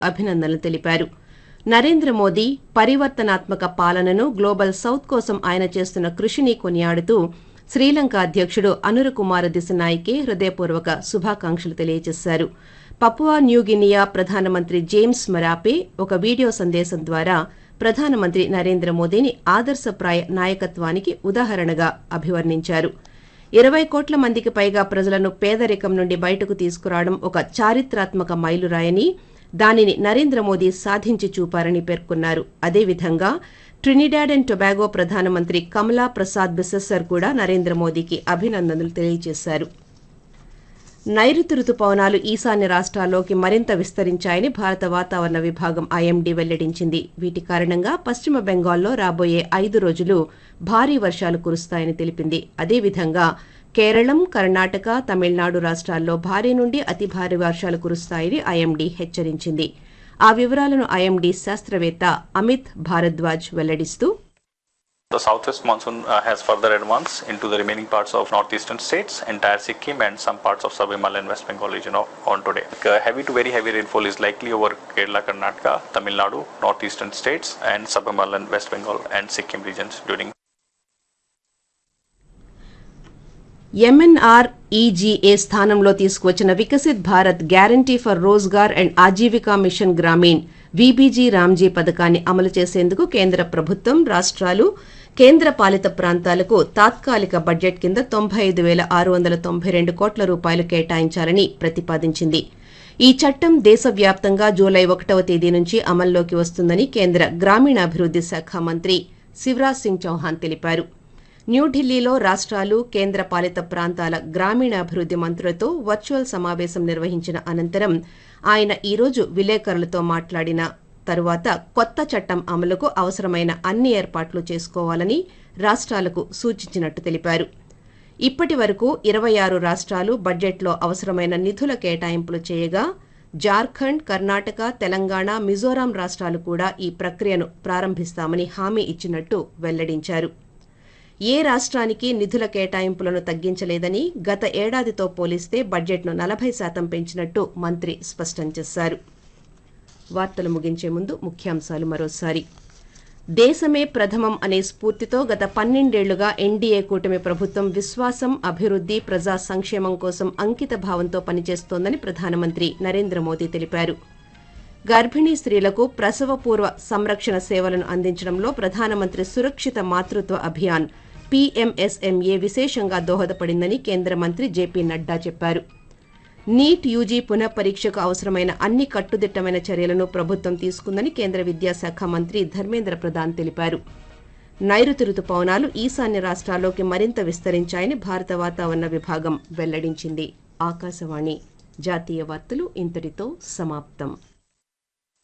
అభినందనలు తెలిపారు నరేంద్ర మోదీ పరివర్తనాత్మక పాలనను గ్లోబల్ సౌత్ కోసం ఆయన చేస్తున్న కృషిని కొనియాడుతూ శ్రీలంక అధ్యక్షుడు అనురకుమార దిశనాయికే హృదయపూర్వక శుభాకాంక్షలు తెలియజేశారు పపువా న్యూగినియా ప్రధానమంత్రి జేమ్స్ మరాపే ఒక వీడియో సందేశం ద్వారా ప్రధానమంత్రి నరేంద్ర మోదీని ఆదర్శప్రాయ నాయకత్వానికి ఉదాహరణగా అభివర్ణించారు ఇరవై కోట్ల మందికి పైగా ప్రజలను పేదరికం నుండి బయటకు తీసుకురావడం ఒక చారిత్రాత్మక మైలురాయని దానిని నరేంద్ర మోదీ సాధించి చూపారని పేర్కొన్నారు అదేవిధంగా ట్రినిడాడ్ అండ్ టొబాగో ప్రధానమంత్రి కమలా ప్రసాద్ బిసెస్సర్ కూడా నరేంద్ర మోదీకి అభినందనలు తెలియజేశారు నైరుతి రుతుపవనాలు ఈశాన్య రాష్ట్రాల్లోకి మరింత విస్తరించాయని భారత వాతావరణ విభాగం ఐఎండీ వెల్లడించింది వీటి కారణంగా పశ్చిమ బెంగాల్లో రాబోయే ఐదు రోజులు భారీ వర్షాలు కురుస్తాయని తెలిపింది అదేవిధంగా కేరళం కర్ణాటక తమిళనాడు రాష్ట్రాల్లో భారీ నుండి అతి భారీ వర్షాలు కురుస్తాయని ఐఎండీ హెచ్చరించింది ఆ వివరాలను ఐఎండీ శాస్త్రవేత్త అమిత్ భారద్వాజ్ వెల్లడిస్తూ The southwest monsoon uh, has further advanced into the remaining parts of northeastern states, entire Sikkim, and some parts of sub-Himalayan and West Bengal region of, on today. Uh, heavy to very heavy rainfall is likely over Kerala, Karnataka, Tamil Nadu, northeastern states, and sub-Himalayan, West Bengal, and Sikkim regions during MNREGA స్థానంలో తీసుకువచ్చిన Viksit Bharat guarantee for Rozgar and Ajeevika mission Grameen VBG Ramji పథకాన్ని అమలు చేసేందుకు కేంద్ర ప్రభుత్వం రాష్ట్రాలు కేంద్ర పాలిత ప్రాంతాలకు తాత్కాలిక బడ్జెట్ కింద తొంభై ఐదు వేల ఆరు వందల తొంభై రెండు కోట్ల రూపాయలు కేటాయించాలని ప్రతిపాదించింది ఈ చట్టం దేశవ్యాప్తంగా జూలై ఒకటవ తేదీ నుంచి అమల్లోకి వస్తుందని కేంద్ర గ్రామీణాభివృద్ది శాఖ మంత్రి శివరాజ్ సింగ్ చౌహాన్ తెలిపారు న్యూఢిల్లీలో రాష్ట్రాలు కేంద్ర పాలిత ప్రాంతాల గ్రామీణాభివృద్ది మంత్రులతో వర్చువల్ సమావేశం నిర్వహించిన అనంతరం ఆయన ఈరోజు విలేకరులతో మాట్లాడిన తరువాత కొత్త చట్టం అమలుకు అవసరమైన అన్ని ఏర్పాట్లు చేసుకోవాలని రాష్ట్రాలకు సూచించినట్టు తెలిపారు ఇప్పటి వరకు ఇరవై ఆరు రాష్ట్రాలు బడ్జెట్లో అవసరమైన నిధుల కేటాయింపులు చేయగా జార్ఖండ్ కర్ణాటక తెలంగాణ మిజోరాం రాష్ట్రాలు కూడా ఈ ప్రక్రియను ప్రారంభిస్తామని హామీ ఇచ్చినట్టు వెల్లడించారు ఏ రాష్ట్రానికి నిధుల కేటాయింపులను తగ్గించలేదని గత ఏడాదితో పోలిస్తే బడ్జెట్ను నలభై శాతం పెంచినట్టు మంత్రి స్పష్టం చేశారు వార్తలు ముగించే ముందు ముఖ్యాంశాలు మరోసారి దేశమే ప్రథమం అనే స్ఫూర్తితో గత పన్నెండేళ్లుగా ఎన్డీఏ కూటమి ప్రభుత్వం విశ్వాసం అభివృద్ది ప్రజా సంక్షేమం కోసం అంకిత భావంతో పనిచేస్తోందని ప్రధానమంత్రి నరేంద్ర మోదీ తెలిపారు గర్భిణీ స్త్రీలకు ప్రసవపూర్వ సంరక్షణ సేవలను అందించడంలో ప్రధానమంత్రి సురక్షిత మాతృత్వ అభియాన్ పీఎంఎస్ఎంఏ విశేషంగా దోహదపడిందని కేంద్ర మంత్రి జేపీ నడ్డా చెప్పారు నీట్ యూజీ పునఃపరీక్షకు అవసరమైన అన్ని కట్టుదిట్టమైన చర్యలను ప్రభుత్వం తీసుకుందని కేంద్ర విద్యాశాఖ మంత్రి ధర్మేంద్ర ప్రధాన్ తెలిపారు నైరుతి రుతుపవనాలు ఈశాన్య రాష్ట్రాల్లోకి మరింత విస్తరించాయని భారత వాతావరణ విభాగం వెల్లడించింది ఆకాశవాణి జాతీయ వార్తలు ఇంతటితో సమాప్తం